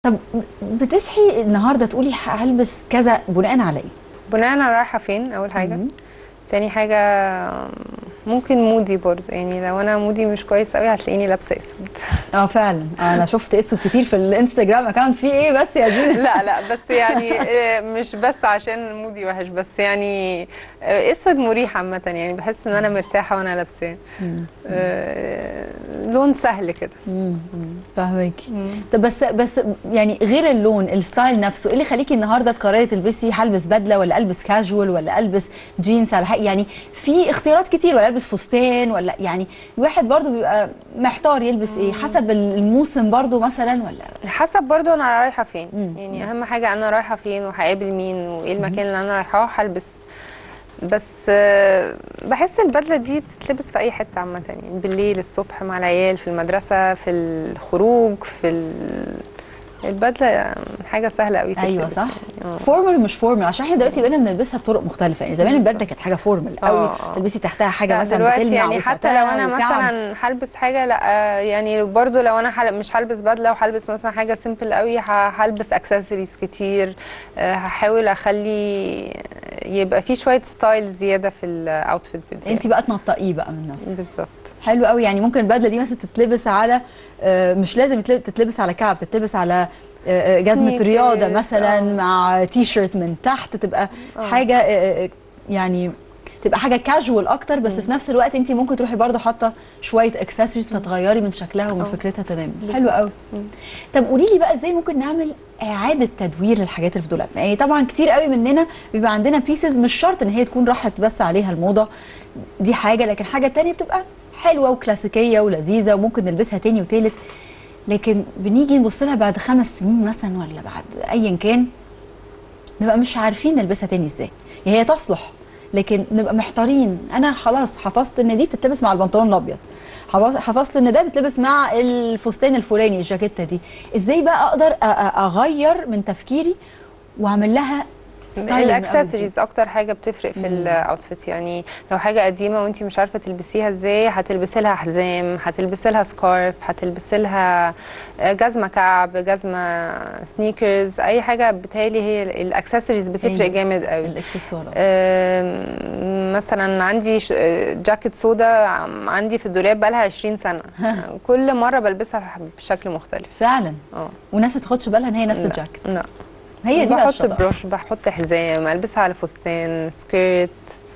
طب بتصحي النهارده تقولي ه- هلبس كذا بناء على ايه؟ بناء على رايحه فين اول حاجه مم. تاني حاجه ممكن مودي برضه يعني لو انا مودي مش كويس قوي هتلاقيني لابسه اسود اه فعلا آه، انا شفت اسود كتير في الانستجرام اكونت فيه ايه بس يا زينه لا لا بس يعني آه، مش بس عشان مودي وحش بس يعني آه، اسود مريح عامه يعني بحس ان انا مرتاحه وانا لابساه مم. آه، لون سهل كده مم. فاهمكي طب بس بس يعني غير اللون الستايل نفسه ايه اللي يخليكي النهارده تقرري تلبسي هلبس بدله ولا البس كاجوال ولا البس جينز على حق يعني في اختيارات كتير ولا البس فستان ولا يعني الواحد برضو بيبقى محتار يلبس ايه حسب الموسم برضو مثلا ولا حسب برضو انا رايحه فين مم. يعني اهم حاجه انا رايحه فين وهقابل مين وايه المكان اللي انا رايحاه هلبس بس آه، بحس البدله دي بتتلبس في اي حته عامه يعني بالليل الصبح مع العيال في المدرسه في الخروج في ال... البدله حاجه سهله قوي ايوه تتلبس صح يعني. آه. فورمال مش فورمال عشان احنا دلوقتي بقينا بنلبسها بطرق مختلفه يعني زمان بالظبط. البدله كانت حاجه فورمال قوي آه، آه. تلبسي تحتها حاجه لا مثلا دلوقتي بتلمع يعني حتى لو انا وستان وكعب. مثلا هلبس حاجه لا آه، يعني برضو لو انا حل... مش هلبس بدله وهلبس مثلا حاجه سيمبل قوي ه- هلبس اكسسوارز كتير آه، هحاول اخلي يبقى في شويه ستايل زياده في الاوتفيت بتاعي انت بقى تنطقيه بقى من نفسك بالظبط حلو قوي يعني ممكن البدله دي مثلا تتلبس على آه، مش لازم يتل- تتلبس على كعب تتلبس على آه، آه، جزمه Sneakers، رياضه مثلا آه. مع تي شيرت من تحت تبقى آه. حاجه آه، آه، يعني تبقى حاجه كاجوال اكتر بس في نفس الوقت انت ممكن تروحي برضه حاطه شويه اكسسوارز فتغيري من شكلها ومن آه. فكرتها تماما حلو بالظبط. قوي مم. طب قولي لي بقى ازاي ممكن نعمل اعاده تدوير للحاجات اللي في دولابنا يعني طبعا كتير قوي مننا بيبقى عندنا بيسز مش شرط ان هي تكون راحت بس عليها الموضه دي حاجه لكن حاجه تانية بتبقى حلوه وكلاسيكيه ولذيذه وممكن نلبسها تاني وتالت لكن بنيجي نبص لها بعد خمس سنين مثلا ولا بعد ايا كان نبقى مش عارفين نلبسها تاني ازاي يعني هي تصلح لكن نبقى محتارين انا خلاص حفظت ان دي بتتلبس مع البنطلون الابيض حفظ- حفظت ان ده بتلبس مع الفستان الفلاني الجاكيته دي ازاي بقى اقدر أ- أ- اغير من تفكيري واعمل لها ستايل من أول وجديد؟ الاكسسوارز اكتر حاجه بتفرق في الاوتفيت يعني لو حاجه قديمه وانت مش عارفه تلبسيها ازاي هتلبسي لها حزام هتلبسي لها سكارف هتلبسي لها جزمه كعب جزمه سنيكرز اي حاجه بتهيألي هي الاكسسوارز بتفرق أيوة. جامد قوي الاكسسوارات آم، مثلا عندي ش- آه، جاكيت سودا عم- عندي في الدولاب بقالها 20 سنه كل مره بلبسها بشكل مختلف فعلا اه والناس ما تاخدش بالها ان هي نفس لا، الجاكيت لا هي دي بقى بحط الشطاره بروش بحط حزام البسها على فستان سكيرت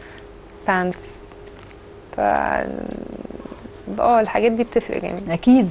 بانتس ف اه الحاجات دي بتفرق جامد اكيد